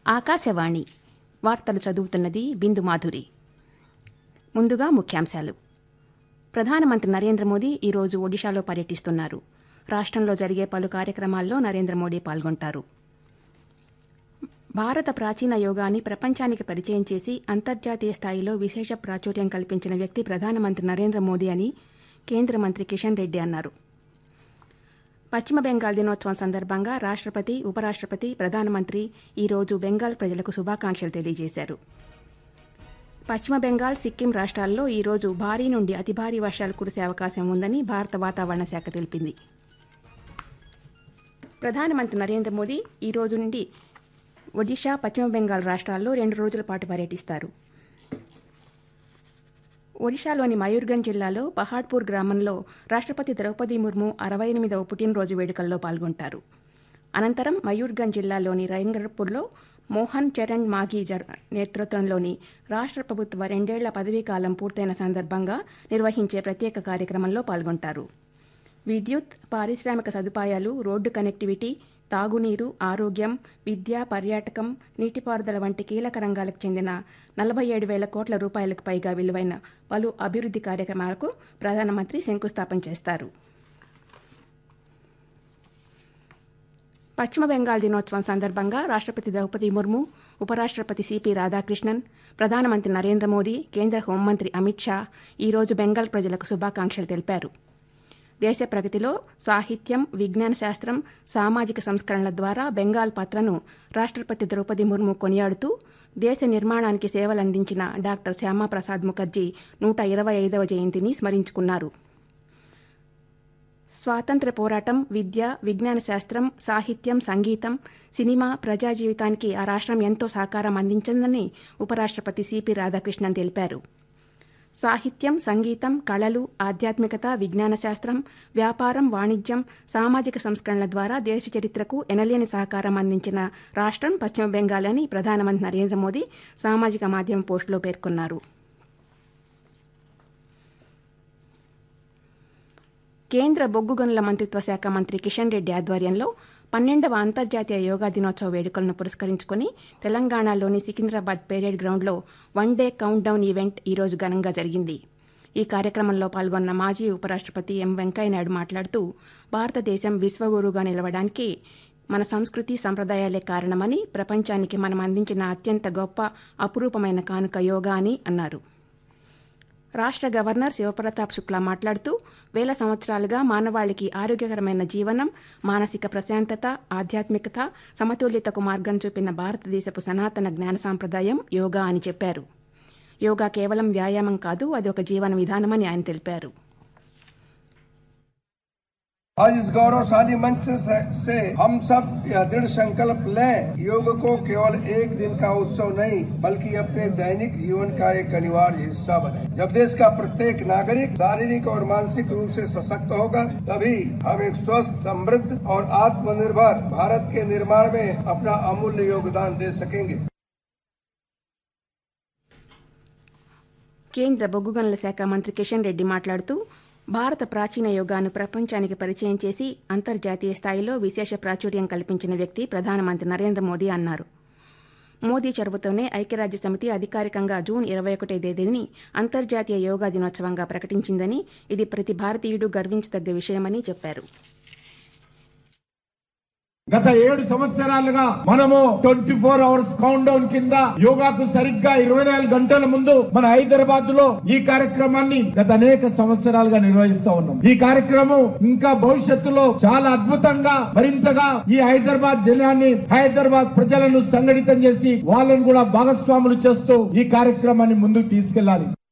ఆకాశవాణి వార్తలు చదువుతున్నది బిందు మాధురి ముందుగా ముఖ్యాంశాలు ప్రధానమంత్రి నరేంద్ర మోదీ ఈరోజు ఒడిశాలో పర్యటిస్తున్నారు రాష్ట్రంలో జరిగే పలు కార్యక్రమాల్లో నరేంద్ర మోదీ పాల్గొంటారు భారత ప్రాచీన యోగాన్ని ప్రపంచానికి పరిచయం చేసి అంతర్జాతీయ స్థాయిలో విశేష ప్రాచుర్యం కల్పించిన వ్యక్తి ప్రధానమంత్రి నరేంద్ర మోదీ అని కేంద్ర మంత్రి కిషన్ రెడ్డి అన్నారు పశ్చిమ బెంగాల్ దినోత్సవం సందర్భంగా రాష్ట్రపతి ఉపరాష్ట్రపతి ప్రధానమంత్రి ఈరోజు బెంగాల్ ప్రజలకు శుభాకాంక్షలు తెలియజేశారు పశ్చిమ బెంగాల్ సిక్కిం రాష్ట్రాల్లో ఈరోజు భారీ నుండి అతి భారీ వర్షాలు కురిసే అవకాశం ఉందని భారత వాతావరణ శాఖ తెలిపింది ప్రధానమంత్రి నరేంద్ర మోదీ ఈ రోజు నుండి ఒడిషా పశ్చిమ బెంగాల్ రాష్ట్రాల్లో రెండు రోజుల పాటు పర్యటిస్తారు ఒడిశాలోని మయూర్గంజ్ జిల్లాలో పహాడ్పూర్ గ్రామంలో రాష్ట్రపతి ద్రౌపది ముర్ము అరవై ఎనిమిదవ పుట్టినరోజు వేడుకల్లో పాల్గొంటారు అనంతరం మయూర్గంజ్ జిల్లాలోని రైంగర్పూర్లో మోహన్ చరణ్ మాఘీ జర్ నేతృత్వంలోని రాష్ట్ర ప్రభుత్వ రెండేళ్ల పదవీకాలం పూర్తయిన సందర్భంగా నిర్వహించే ప్రత్యేక కార్యక్రమంలో పాల్గొంటారు విద్యుత్ పారిశ్రామిక సదుపాయాలు రోడ్డు కనెక్టివిటీ తాగునీరు ఆరోగ్యం విద్య పర్యాటకం నీటిపారుదల వంటి కీలక రంగాలకు చెందిన నలభై ఏడు వేల కోట్ల రూపాయలకు పైగా విలువైన పలు అభివృద్ధి కార్యక్రమాలకు ప్రధానమంత్రి శంకుస్థాపన చేస్తారు పశ్చిమ బెంగాల్ దినోత్సవం సందర్భంగా రాష్ట్రపతి ద్రౌపది ముర్ము ఉపరాష్ట్రపతి సిపి రాధాకృష్ణన్ ప్రధానమంత్రి నరేంద్ర మోదీ కేంద్ర హోంమంత్రి అమిత్ షా ఈరోజు బెంగాల్ ప్రజలకు శుభాకాంక్షలు తెలిపారు దేశ ప్రగతిలో సాహిత్యం విజ్ఞాన శాస్త్రం సామాజిక సంస్కరణల ద్వారా బెంగాల్ పాత్రను రాష్ట్రపతి ద్రౌపది ముర్ము కొనియాడుతూ దేశ నిర్మాణానికి సేవలందించిన డాక్టర్ శ్యామాప్రసాద్ ముఖర్జీ నూట ఇరవై ఐదవ జయంతిని స్మరించుకున్నారు స్వాతంత్ర పోరాటం విద్య విజ్ఞాన శాస్త్రం సాహిత్యం సంగీతం సినిమా ప్రజా జీవితానికి ఆ రాష్ట్రం ఎంతో సహకారం అందించిందని ఉపరాష్ట్రపతి సిపి రాధాకృష్ణన్ తెలిపారు సాహిత్యం సంగీతం కళలు ఆధ్యాత్మికత విజ్ఞాన శాస్త్రం వ్యాపారం వాణిజ్యం సామాజిక సంస్కరణల ద్వారా దేశ చరిత్రకు ఎనలేని సహకారం అందించిన రాష్ట్రం పశ్చిమ బెంగాల్ అని ప్రధానమంత్రి నరేంద్ర మోదీ సామాజిక మాధ్యమ పోస్టులో పేర్కొన్నారు కేంద్ర బొగ్గు గనుల మంత్రిత్వ శాఖ మంత్రి కిషన్ రెడ్డి ఆధ్వర్యంలో పన్నెండవ అంతర్జాతీయ యోగా దినోత్సవ వేడుకలను పురస్కరించుకుని తెలంగాణలోని సికింద్రాబాద్ పేరేడ్ గ్రౌండ్లో one day countdown event ఈరోజు ఘనంగా జరిగింది ఈ కార్యక్రమంలో పాల్గొన్న మాజీ ఉపరాష్ట్రపతి ఎం వెంకయ్యనాయుడు మాట్లాడుతూ భారతదేశం విశ్వగురువుగా నిలవడానికి మన సంస్కృతి సంప్రదాయాలే కారణమని ప్రపంచానికి మనం అందించిన అత్యంత గొప్ప అపురూపమైన కానుక యోగా అని అన్నారు రాష్ట్ర గవర్నర్ శివప్రతాప్ శుక్లా మాట్లాడుతూ వేల సంవత్సరాలుగా మానవాళికి ఆరోగ్యకరమైన జీవనం మానసిక ప్రశాంతత ఆధ్యాత్మికత సమతుల్యతకు మార్గం చూపిన భారతదేశపు సనాతన జ్ఞాన సాంప్రదాయం యోగా అని చెప్పారు యోగా కేవలం వ్యాయామం కాదు అది ఒక జీవన విధానమని ఆయన తెలిపారు आज इस गौरवशाली मंच से, से हम सब यह दृढ़ संकल्प लें योग को केवल एक दिन का उत्सव नहीं बल्कि अपने दैनिक जीवन का एक अनिवार्य हिस्सा बने जब देश का प्रत्येक नागरिक शारीरिक और मानसिक रूप से सशक्त होगा तभी हम एक स्वस्थ समृद्ध और आत्मनिर्भर भारत के निर्माण में अपना अमूल्य योगदान दे सकेंगे కేంద్ర బొగ్గు గనుల శాఖ మంత్రి కిషన్ రెడ్డి మాట్లాడుతూ భారత ప్రాచీన యోగాను ప్రపంచానికి పరిచయం చేసి అంతర్జాతీయ స్థాయిలో విశేష ప్రాచుర్యం కల్పించిన వ్యక్తి ప్రధానమంత్రి నరేంద్ర మోదీ అన్నారు మోదీ చొరవతోనే ఐక్యరాజ్య సమితి అధికారికంగా జూన్ ఇరవై ఒకటో తేదీని అంతర్జాతీయ యోగా దినోత్సవంగా ప్రకటించిందని ఇది ప్రతి భారతీయుడు గర్వించదగ్గ విషయమని చెప్పారు గత ఏడు సంవత్సరాలుగా మనము twenty four hours countdown కింద యోగాకు సరిగ్గా ఇరవై నాలుగు గంటల ముందు మన హైదరాబాద్ లో ఈ కార్యక్రమాన్ని గత అనేక సంవత్సరాలుగా నిర్వహిస్తా ఉన్నాం ఈ కార్యక్రమం ఇంకా భవిష్యత్తులో చాలా అద్భుతంగా మరింతగా ఈ హైదరాబాద్ జిల్లాని హైదరాబాద్ ప్రజలను సంఘటితం చేసి వాళ్ళను కూడా భాగస్వాములు చేస్తూ ఈ కార్యక్రమాన్ని ముందుకు తీసుకెళ్లాలి